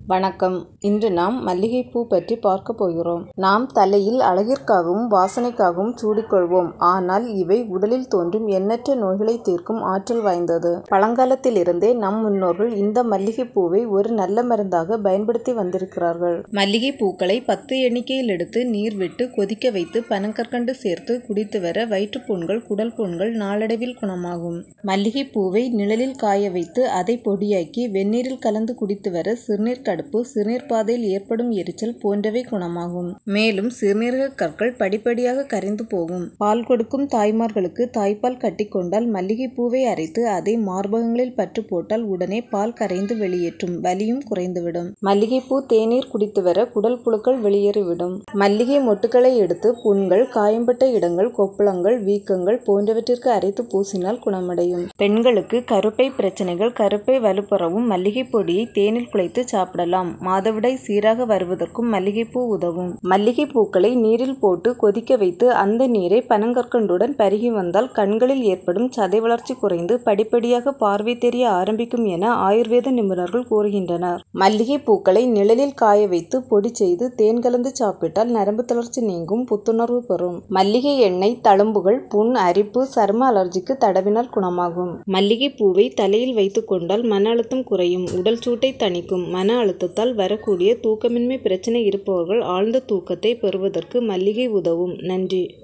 வணக்கம் இன்று நாம் மல்லிகைப்பூ பற்றி பார்க்க போகிறோம் நாம் தலையில் அழகிற்காகவும் வாசனைக்காகவும் சூடிக்கொள்வோம் ஆனால் இவை உடலில் தோன்றும் எண்ணற்ற நோய்களை தீர்க்கும் ஆற்றல் வாய்ந்தது பழங்காலத்திலிருந்தே நம் முன்னோர்கள் இந்த மல்லிகைப்பூவை ஒரு நல்ல மருந்தாக பயன்படுத்தி வந்திருக்கிறார்கள் மல்லிகை பூக்களை பத்து எண்ணிக்கையில் எடுத்து நீர் விட்டு கொதிக்க வைத்து பனங்கற்கண்டு சேர்த்து குடித்து வர வயிற்றுப்புண்கள் குடல் புண்கள் நாளடைவில் குணமாகும் மல்லிகை பூவை நிழலில் காய வைத்து அதை பொடியாக்கி வெந்நீரில் கலந்து குடித்து வர சிறுநீர் கடுப்பு சிறுநீர் பாதையில் ஏற்படும் எரிச்சல் போன்றவை குணமாகும் மேலும் சிறுநீரக கற்கள் படிப்படியாக கரைந்து போகும் பால் கொடுக்கும் தாய்மார்களுக்கு தாய்ப்பால் கட்டிக்கொண்டால் மல்லிகை பூவை அரைத்து அதை மார்பகங்களில் பற்று போட்டால் உடனே பால் கரைந்து வெளியேற்றும் வலியும் குறைந்துவிடும் மல்லிகைப்பூ தேநீர் குடித்து வர குடல் புழுக்கள் வெளியேறிவிடும் மல்லிகை மொட்டுக்களை எடுத்து புண்கள் காயம்பட்ட இடங்கள் கொப்பளங்கள் வீக்கங்கள் போன்றவற்றிற்கு அரைத்து பூசினால் குணமடையும் பெண்களுக்கு கருப்பை பிரச்சனைகள் கருப்பை வலுப்பெறவும் மல்லிகை பொடியை தேனில் குழைத்து சாப்பிடலாம் மாதவிடாய் சீராக வருவதற்கும் மல்லிகைப்பூ உதவும் மல்லிகை பூக்களை நீரில் போட்டு கொதிக்க வைத்து அந்த நீரை பனங்கற்கண்டுடன் பருகி வந்தால் கண்களில் ஏற்படும் சதை வளர்ச்சி குறைந்து படிப்படியாக பார்வை தெரிய ஆரம்பிக்கும் என ஆயுர்வேத நிபுணர்கள் கூறுகின்றனர் மல்லிகை பூக்களை நிழலில் காய வைத்து பொடி செய்து தேன் கலந்து சாப்பிட்டால் நரம்பு தளர்ச்சி நீங்கும் புத்துணர்வு பெறும் மல்லிகை எண்ணெய் தழும்புகள் புண் அரிப்பு சரும அலர்ஜிக்கு தடவினால் குணமாகும் மல்லிகை பூவை தலையில் வைத்துக் கொண்டால் மன அழுத்தம் குறையும் உடல் சூட்டை தணிக்கும் மன அழுத்தத்தால் வரக்கூடிய தூக்கமின்மை பிரச்சனை இருப்பவர்கள் ஆழ்ந்த தூக்கத்தை பெறுவதற்கு மல்லிகை உதவும் நன்றி